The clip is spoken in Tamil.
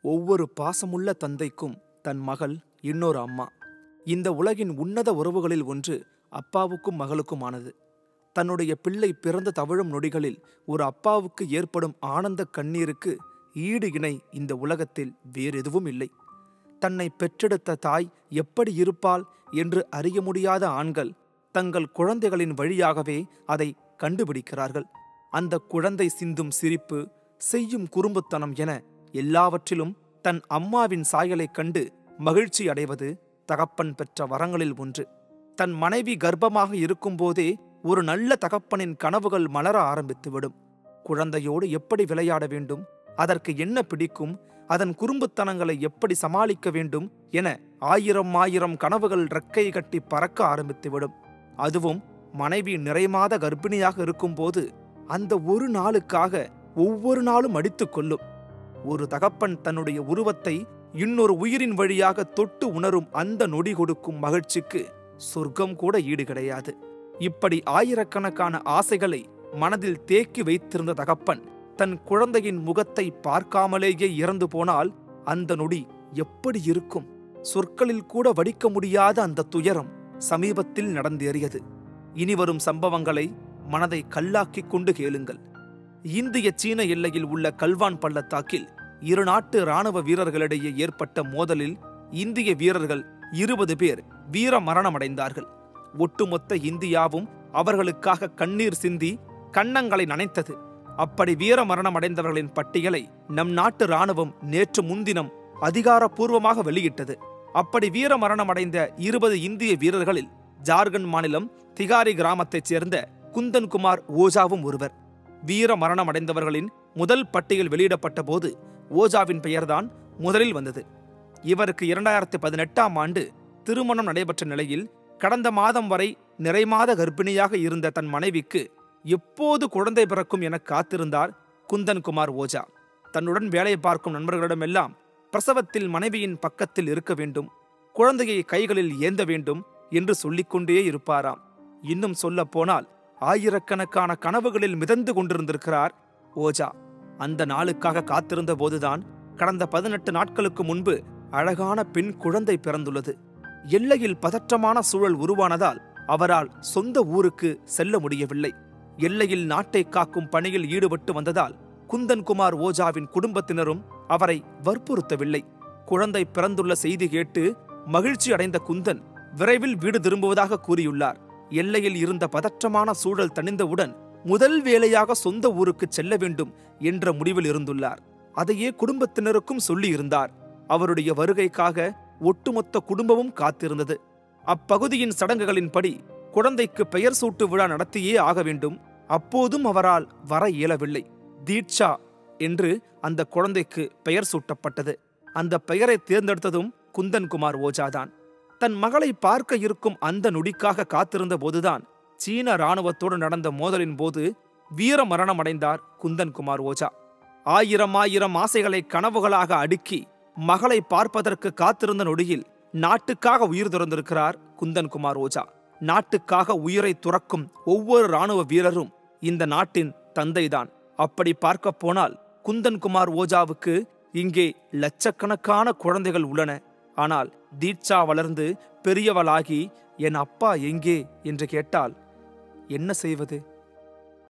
ஒவ்வொரு பாசமுள்ள தந்தைக்கும் தன் மகள் இன்னொரு அம்மா இந்த உலகின் உன்னத உறவுகளில் ஒன்று அப்பாவுக்கும் மகளுக்குமானது தன்னுடைய பிள்ளை பிறந்த தவிழும் நொடிகளில் ஒரு அப்பாவுக்கு ஏற்படும் ஆனந்த கண்ணீருக்கு ஈடு இணை இந்த உலகத்தில் வேறெதுவும் இல்லை தன்னை பெற்றெடுத்த தாய் எப்படி இருப்பாள் என்று அறிய முடியாத ஆண்கள் தங்கள் குழந்தைகளின் வழியாகவே அதை கண்டுபிடிக்கிறார்கள் அந்த குழந்தை சிந்தும் சிரிப்பு செய்யும் குறும்புத்தனம் என எல்லாவற்றிலும் தன் அம்மாவின் சாயலைக் கண்டு மகிழ்ச்சி அடைவது தகப்பன் பெற்ற வரங்களில் ஒன்று தன் மனைவி கர்ப்பமாக இருக்கும்போதே ஒரு நல்ல தகப்பனின் கனவுகள் மலர ஆரம்பித்துவிடும் குழந்தையோடு எப்படி விளையாட வேண்டும் அதற்கு என்ன பிடிக்கும் அதன் குறும்புத்தனங்களை எப்படி சமாளிக்க வேண்டும் என ஆயிரம் ஆயிரம் கனவுகள் ரெக்கை கட்டி பறக்க ஆரம்பித்துவிடும் அதுவும் மனைவி நிறைமாத கர்ப்பிணியாக இருக்கும்போது அந்த ஒரு நாளுக்காக ஒவ்வொரு நாளும் அடித்துக் கொள்ளும் ஒரு தகப்பன் தன்னுடைய உருவத்தை இன்னொரு உயிரின் வழியாக தொட்டு உணரும் அந்த நொடி கொடுக்கும் மகிழ்ச்சிக்கு சொர்க்கம் கூட ஈடு கிடையாது இப்படி ஆயிரக்கணக்கான ஆசைகளை மனதில் தேக்கி வைத்திருந்த தகப்பன் தன் குழந்தையின் முகத்தை பார்க்காமலேயே இறந்து போனால் அந்த நொடி எப்படி இருக்கும் சொற்களில் கூட வடிக்க முடியாத அந்த துயரம் சமீபத்தில் நடந்தேறியது இனிவரும் சம்பவங்களை மனதை கல்லாக்கிக் கொண்டு கேளுங்கள் இந்திய சீன எல்லையில் உள்ள கல்வான் பள்ளத்தாக்கில் இரு நாட்டு ராணுவ வீரர்களிடையே ஏற்பட்ட மோதலில் இந்திய வீரர்கள் இருபது பேர் வீர மரணமடைந்தார்கள் ஒட்டுமொத்த இந்தியாவும் அவர்களுக்காக கண்ணீர் சிந்தி கன்னங்களை நனைத்தது அப்படி வீர மரணமடைந்தவர்களின் பட்டியலை நம் நாட்டு ராணுவம் நேற்று முன்தினம் அதிகாரப்பூர்வமாக வெளியிட்டது அப்படி வீர மரணமடைந்த இருபது இந்திய வீரர்களில் ஜார்க்கண்ட் மாநிலம் திகாரி கிராமத்தைச் சேர்ந்த குந்தன்குமார் ஓஜாவும் ஒருவர் வீர மரணமடைந்தவர்களின் முதல் பட்டியல் வெளியிடப்பட்ட போது ஓஜாவின் பெயர்தான் முதலில் வந்தது இவருக்கு இரண்டாயிரத்தி பதினெட்டாம் ஆண்டு திருமணம் நடைபெற்ற நிலையில் கடந்த மாதம் வரை நிறைமாத கர்ப்பிணியாக இருந்த தன் மனைவிக்கு எப்போது குழந்தை பிறக்கும் என காத்திருந்தார் குந்தன்குமார் ஓஜா தன்னுடன் வேலை பார்க்கும் நண்பர்களிடமெல்லாம் பிரசவத்தில் மனைவியின் பக்கத்தில் இருக்க வேண்டும் குழந்தையை கைகளில் ஏந்த வேண்டும் என்று சொல்லிக்கொண்டே இருப்பாராம் இன்னும் சொல்ல போனால் ஆயிரக்கணக்கான கனவுகளில் மிதந்து கொண்டிருந்திருக்கிறார் ஓஜா அந்த நாளுக்காக காத்திருந்த போதுதான் கடந்த பதினெட்டு நாட்களுக்கு முன்பு அழகான பெண் குழந்தை பிறந்துள்ளது எல்லையில் பதற்றமான சூழல் உருவானதால் அவரால் சொந்த ஊருக்கு செல்ல முடியவில்லை எல்லையில் நாட்டை காக்கும் பணியில் ஈடுபட்டு வந்ததால் குந்தன்குமார் ஓஜாவின் குடும்பத்தினரும் அவரை வற்புறுத்தவில்லை குழந்தை பிறந்துள்ள செய்தி கேட்டு மகிழ்ச்சி அடைந்த குந்தன் விரைவில் வீடு திரும்புவதாக கூறியுள்ளார் எல்லையில் இருந்த பதற்றமான சூழல் தணிந்தவுடன் முதல் வேலையாக சொந்த ஊருக்கு செல்ல வேண்டும் என்ற முடிவில் இருந்துள்ளார் அதையே குடும்பத்தினருக்கும் சொல்லியிருந்தார் அவருடைய வருகைக்காக ஒட்டுமொத்த குடும்பமும் காத்திருந்தது அப்பகுதியின் சடங்குகளின்படி குழந்தைக்கு பெயர் சூட்டு விழா நடத்தியே ஆக வேண்டும் அப்போதும் அவரால் வர இயலவில்லை தீட்சா என்று அந்த குழந்தைக்கு பெயர் சூட்டப்பட்டது அந்த பெயரை தேர்ந்தெடுத்ததும் குந்தன்குமார் ஓஜாதான் தன் மகளை பார்க்க இருக்கும் அந்த நொடிக்காக காத்திருந்த போதுதான் சீன ராணுவத்தோடு நடந்த மோதலின் போது வீர மரணமடைந்தார் குந்தன்குமார் ஓஜா ஆயிரம் ஆயிரம் ஆசைகளை கனவுகளாக அடுக்கி மகளை பார்ப்பதற்கு காத்திருந்த நொடியில் நாட்டுக்காக உயிர் துறந்திருக்கிறார் குந்தன்குமார் ஓஜா நாட்டுக்காக உயிரை துறக்கும் ஒவ்வொரு ராணுவ வீரரும் இந்த நாட்டின் தந்தைதான் அப்படி பார்க்க போனால் குந்தன்குமார் ஓஜாவுக்கு இங்கே லட்சக்கணக்கான குழந்தைகள் உள்ளன ஆனால் தீட்சா வளர்ந்து பெரியவளாகி என் அப்பா எங்கே என்று கேட்டால் என்ன செய்வது